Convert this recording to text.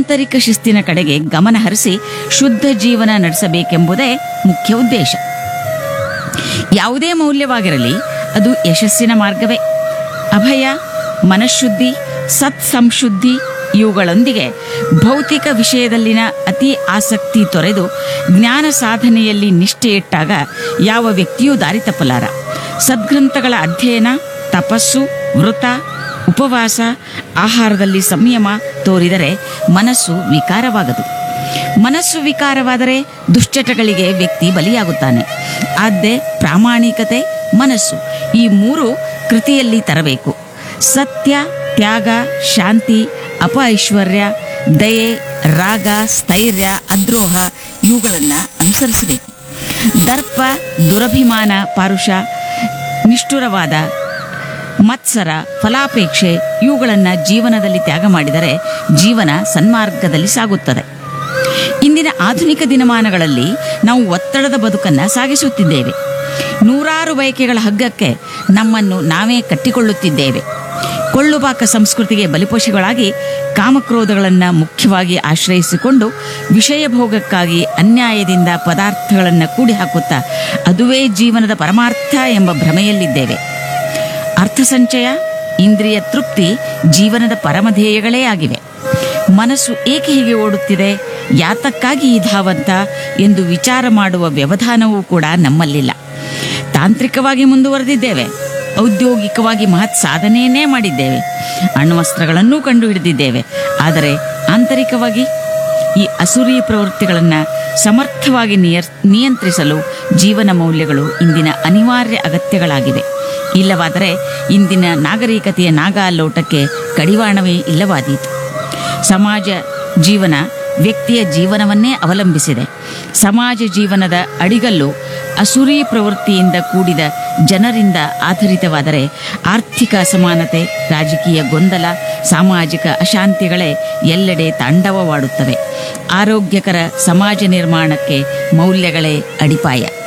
ಆಂತರಿಕ ಶಿಸ್ತಿನ ಕಡೆಗೆ ಗಮನ ಹರಿಸಿ ಶುದ್ಧ ಜೀವನ ನಡೆಸಬೇಕೆಂಬುದೇ ಮುಖ್ಯ ಉದ್ದೇಶ ಯಾವುದೇ ಮೌಲ್ಯವಾಗಿರಲಿ ಅದು ಯಶಸ್ಸಿನ ಮಾರ್ಗವೇ ಅಭಯ ಮನಃಶುದ್ಧಿ ಸತ್ ಸಂಶುದ್ಧಿ ಇವುಗಳೊಂದಿಗೆ ಭೌತಿಕ ವಿಷಯದಲ್ಲಿನ ಅತಿ ಆಸಕ್ತಿ ತೊರೆದು ಜ್ಞಾನ ಸಾಧನೆಯಲ್ಲಿ ನಿಷ್ಠೆ ಇಟ್ಟಾಗ ಯಾವ ವ್ಯಕ್ತಿಯೂ ದಾರಿ ತಪ್ಪಲಾರ ಸದ್ಗ್ರಂಥಗಳ ಅಧ್ಯಯನ ತಪಸ್ಸು ವೃತ ಉಪವಾಸ ಆಹಾರದಲ್ಲಿ ಸಂಯಮ ತೋರಿದರೆ ಮನಸ್ಸು ವಿಕಾರವಾಗದು ಮನಸ್ಸು ವಿಕಾರವಾದರೆ ದುಶ್ಚಟಗಳಿಗೆ ವ್ಯಕ್ತಿ ಬಲಿಯಾಗುತ್ತಾನೆ ಆದ್ದೆ ಪ್ರಾಮಾಣಿಕತೆ ಮನಸ್ಸು ಈ ಮೂರು ಕೃತಿಯಲ್ಲಿ ತರಬೇಕು ಸತ್ಯ ತ್ಯಾಗ ಶಾಂತಿ ಅಪ ಐಶ್ವರ್ಯ ದಯೆ ರಾಗ ಸ್ಥೈರ್ಯ ಅದ್ರೋಹ ಇವುಗಳನ್ನು ಅನುಸರಿಸಬೇಕು ದರ್ಪ ದುರಭಿಮಾನ ಪಾರುಷ ನಿಷ್ಠುರವಾದ ಮತ್ಸರ ಫಲಾಪೇಕ್ಷೆ ಇವುಗಳನ್ನು ಜೀವನದಲ್ಲಿ ತ್ಯಾಗ ಮಾಡಿದರೆ ಜೀವನ ಸನ್ಮಾರ್ಗದಲ್ಲಿ ಸಾಗುತ್ತದೆ ಇಂದಿನ ಆಧುನಿಕ ದಿನಮಾನಗಳಲ್ಲಿ ನಾವು ಒತ್ತಡದ ಬದುಕನ್ನು ಸಾಗಿಸುತ್ತಿದ್ದೇವೆ ನೂರಾರು ಬಯಕೆಗಳ ಹಗ್ಗಕ್ಕೆ ನಮ್ಮನ್ನು ನಾವೇ ಕಟ್ಟಿಕೊಳ್ಳುತ್ತಿದ್ದೇವೆ ಕೊಳ್ಳುಬಾಕ ಸಂಸ್ಕೃತಿಗೆ ಬಲಿಪೋಷಿಗಳಾಗಿ ಕಾಮಕ್ರೋಧಗಳನ್ನು ಮುಖ್ಯವಾಗಿ ಆಶ್ರಯಿಸಿಕೊಂಡು ವಿಷಯ ಭೋಗಕ್ಕಾಗಿ ಅನ್ಯಾಯದಿಂದ ಪದಾರ್ಥಗಳನ್ನು ಕೂಡಿ ಹಾಕುತ್ತಾ ಅದುವೇ ಜೀವನದ ಪರಮಾರ್ಥ ಎಂಬ ಭ್ರಮೆಯಲ್ಲಿದ್ದೇವೆ ಅರ್ಥ ಸಂಚಯ ಇಂದ್ರಿಯ ತೃಪ್ತಿ ಜೀವನದ ಪರಮಧೇಯಗಳೇ ಆಗಿವೆ ಮನಸ್ಸು ಏಕೆ ಹೀಗೆ ಓಡುತ್ತಿದೆ ಯಾತಕ್ಕಾಗಿ ಈ ಧಾವಂತ ಎಂದು ವಿಚಾರ ಮಾಡುವ ವ್ಯವಧಾನವೂ ಕೂಡ ನಮ್ಮಲ್ಲಿಲ್ಲ ತಾಂತ್ರಿಕವಾಗಿ ಮುಂದುವರೆದಿದ್ದೇವೆ ಔದ್ಯೋಗಿಕವಾಗಿ ಮಹತ್ ಸಾಧನೆಯನ್ನೇ ಮಾಡಿದ್ದೇವೆ ಅಣ್ವಸ್ತ್ರಗಳನ್ನೂ ಕಂಡುಹಿಡಿದಿದ್ದೇವೆ ಆದರೆ ಆಂತರಿಕವಾಗಿ ಈ ಅಸುರಿ ಪ್ರವೃತ್ತಿಗಳನ್ನು ಸಮರ್ಥವಾಗಿ ನಿಯರ್ ನಿಯಂತ್ರಿಸಲು ಜೀವನ ಮೌಲ್ಯಗಳು ಇಂದಿನ ಅನಿವಾರ್ಯ ಅಗತ್ಯಗಳಾಗಿವೆ ಇಲ್ಲವಾದರೆ ಇಂದಿನ ನಾಗರಿಕತೆಯ ನಾಗಾಲೋಟಕ್ಕೆ ಕಡಿವಾಣವೇ ಇಲ್ಲವಾದೀತು ಸಮಾಜ ಜೀವನ ವ್ಯಕ್ತಿಯ ಜೀವನವನ್ನೇ ಅವಲಂಬಿಸಿದೆ ಸಮಾಜ ಜೀವನದ ಅಡಿಗಲ್ಲು ಅಸುರಿ ಪ್ರವೃತ್ತಿಯಿಂದ ಕೂಡಿದ ಜನರಿಂದ ಆಧರಿತವಾದರೆ ಆರ್ಥಿಕ ಅಸಮಾನತೆ ರಾಜಕೀಯ ಗೊಂದಲ ಸಾಮಾಜಿಕ ಅಶಾಂತಿಗಳೇ ಎಲ್ಲೆಡೆ ತಾಂಡವವಾಡುತ್ತವೆ ಆರೋಗ್ಯಕರ ಸಮಾಜ ನಿರ್ಮಾಣಕ್ಕೆ ಮೌಲ್ಯಗಳೇ ಅಡಿಪಾಯ